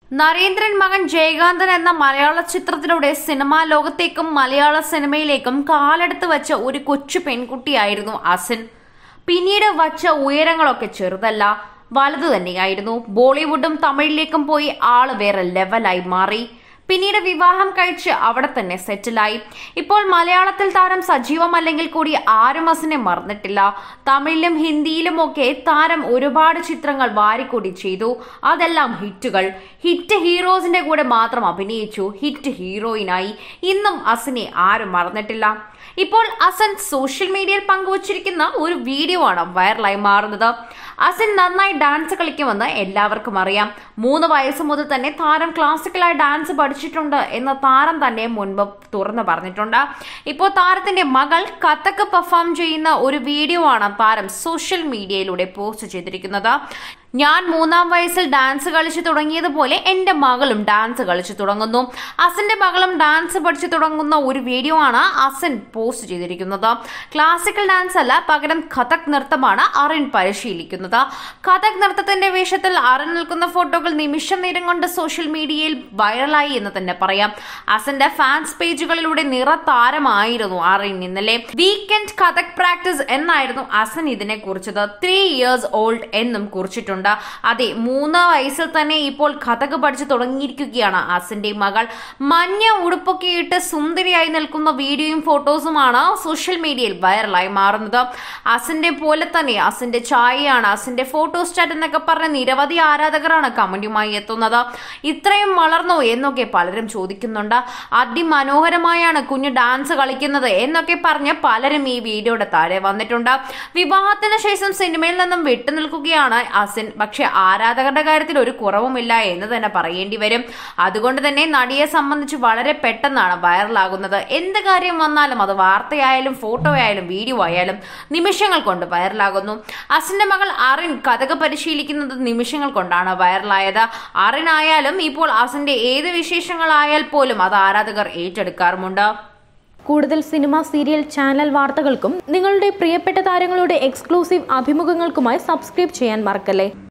നരേന്ദ്രൻ മകൻ ജയകാന്തൻ എന്ന മലയാള ചിത്രത്തിലൂടെ സിനിമാ ലോകത്തേക്കും മലയാള സിനിമയിലേക്കും കാലെടുത്ത് വെച്ച ഒരു കൊച്ചു പെൺകുട്ടിയായിരുന്നു അസിൻ പിന്നീട് വച്ച ഉയരങ്ങളൊക്കെ ചെറുതല്ല വലുതു തന്നെയായിരുന്നു ബോളിവുഡും തമിഴിലേക്കും പോയി ആള് വേറെ ലെവലായി മാറി പിന്നീട് വിവാഹം കഴിച്ച് അവിടെ തന്നെ സെറ്റിലായി ഇപ്പോൾ മലയാളത്തിൽ താരം സജീവമല്ലെങ്കിൽ കൂടി ആരും അസിനെ മറന്നിട്ടില്ല തമിഴിലും ഹിന്ദിയിലും ഒക്കെ താരം ഒരുപാട് ചിത്രങ്ങൾ വാരിക്കൂടി ചെയ്തു അതെല്ലാം ഹിറ്റുകൾ ഹിറ്റ് ഹീറോസിന്റെ കൂടെ മാത്രം അഭിനയിച്ചു ഹിറ്റ് ഹീറോയിനായി ഇന്നും അസിനെ ആരും മറന്നിട്ടില്ല ഇപ്പോൾ അസൻ സോഷ്യൽ മീഡിയയിൽ പങ്കുവച്ചിരിക്കുന്ന ഒരു വീഡിയോ ആണ് വൈറലായി മാറുന്നത് അസിൻ നന്നായി ഡാൻസ് കളിക്കുമെന്ന് എല്ലാവർക്കും അറിയാം മൂന്ന് വയസ്സ് മുതൽ തന്നെ താരം ക്ലാസിക്കലായി ഡാൻസ് പഠിച്ചിട്ടുണ്ട് എന്ന് താരം തന്നെ മുൻപ് തുറന്നു പറഞ്ഞിട്ടുണ്ട് ഇപ്പോൾ താരത്തിന്റെ മകൾ കഥക്ക് പെർഫോം ചെയ്യുന്ന ഒരു വീഡിയോ ആണ് താരം സോഷ്യൽ മീഡിയയിലൂടെ പോസ്റ്റ് ചെയ്തിരിക്കുന്നത് ഞാൻ മൂന്നാം വയസ്സിൽ ഡാൻസ് കളിച്ചു തുടങ്ങിയതുപോലെ എന്റെ മകളും ഡാൻസ് കളിച്ചു തുടങ്ങുന്നു അസിന്റെ മകളും ഡാൻസ് പഠിച്ചു തുടങ്ങുന്ന ഒരു വീഡിയോ ആണ് അസിൻ പോസ്റ്റ് ചെയ്തിരിക്കുന്നത് ക്ലാസിക്കൽ ഡാൻസ് അല്ല പകരം കഥക് നൃത്തമാണ് അറിൻ പരിശീലിക്കുന്നത് കഥക് നൃത്തത്തിന്റെ വേഷത്തിൽ അറിൻ നിൽക്കുന്ന ഫോട്ടോകൾ നിമിഷ നേരം കൊണ്ട് സോഷ്യൽ മീഡിയയിൽ വൈറലായി എന്ന് തന്നെ പറയാം അസിന്റെ ഫാൻസ് പേജുകളിലൂടെ നിറ താരമായിരുന്നു അറിൻ ഇന്നലെ വീക്കെൻഡ് കഥക് പ്രാക്ടീസ് എന്നായിരുന്നു അസൻ ഇതിനെ കുറിച്ചത് ത്രീ ഇയേഴ്സ് ഓൾഡ് എന്നും കുറിച്ചിട്ടുണ്ട് അതെ മൂന്ന് വയസ്സിൽ തന്നെ ഇപ്പോൾ കഥക് പഠിച്ചു തുടങ്ങിയിരിക്കുകയാണ് അസിന്റെ മകൾ മഞ്ഞ ഉടുപ്പൊക്കെ ഇട്ട് സുന്ദരിയായി നിൽക്കുന്ന വീഡിയോയും ഫോട്ടോസുമാണ് സോഷ്യൽ മീഡിയയിൽ വൈറലായി മാറുന്നത് അസിന്റെ പോലെ തന്നെ അസിന്റെ ചായയാണ് അസിന്റെ ഫോട്ടോ സ്റ്റാറ്റ് എന്നൊക്കെ പറഞ്ഞ നിരവധി ആരാധകരാണ് കമന്റുമായി എത്തുന്നത് ഇത്രയും വളർന്നോ എന്നൊക്കെ പലരും ചോദിക്കുന്നുണ്ട് അതിമനോഹരമായാണ് കുഞ്ഞു ഡാൻസ് കളിക്കുന്നത് എന്നൊക്കെ പറഞ്ഞ് പലരും ഈ വീഡിയോയുടെ താഴെ വന്നിട്ടുണ്ട് വിവാഹത്തിന് ശേഷം സിനിമയിൽ നിന്നും വിട്ടുനിൽക്കുകയാണ് അസിൻ പക്ഷെ ആരാധകരുടെ കാര്യത്തിൽ ഒരു കുറവുമില്ല എന്ന് തന്നെ പറയേണ്ടി വരും അതുകൊണ്ട് തന്നെ നടിയെ സംബന്ധിച്ച് വളരെ പെട്ടെന്നാണ് വൈറലാകുന്നത് എന്ത് കാര്യം വന്നാലും അത് വാർത്തയായാലും ഫോട്ടോ ആയാലും വീഡിയോ ആയാലും നിമിഷങ്ങൾ കൊണ്ട് വൈറലാകുന്നു അസിന്റെ മകൾ അറിൻ കഥക പരിശീലിക്കുന്നത് നിമിഷങ്ങൾ കൊണ്ടാണ് വൈറലായത് അറിൻ ആയാലും ഇപ്പോൾ അസിന്റെ ഏത് വിശേഷങ്ങളായാൽ പോലും അത് ആരാധകർ ഏറ്റെടുക്കാറുമുണ്ട് കൂടുതൽ സിനിമ സീരിയൽ ചാനൽ വാർത്തകൾക്കും നിങ്ങളുടെ പ്രിയപ്പെട്ട താരങ്ങളുടെ എക്സ്ക്ലൂസീവ് അഭിമുഖങ്ങൾക്കുമായി സബ്സ്ക്രൈബ് ചെയ്യാൻ മറക്കല്ലേ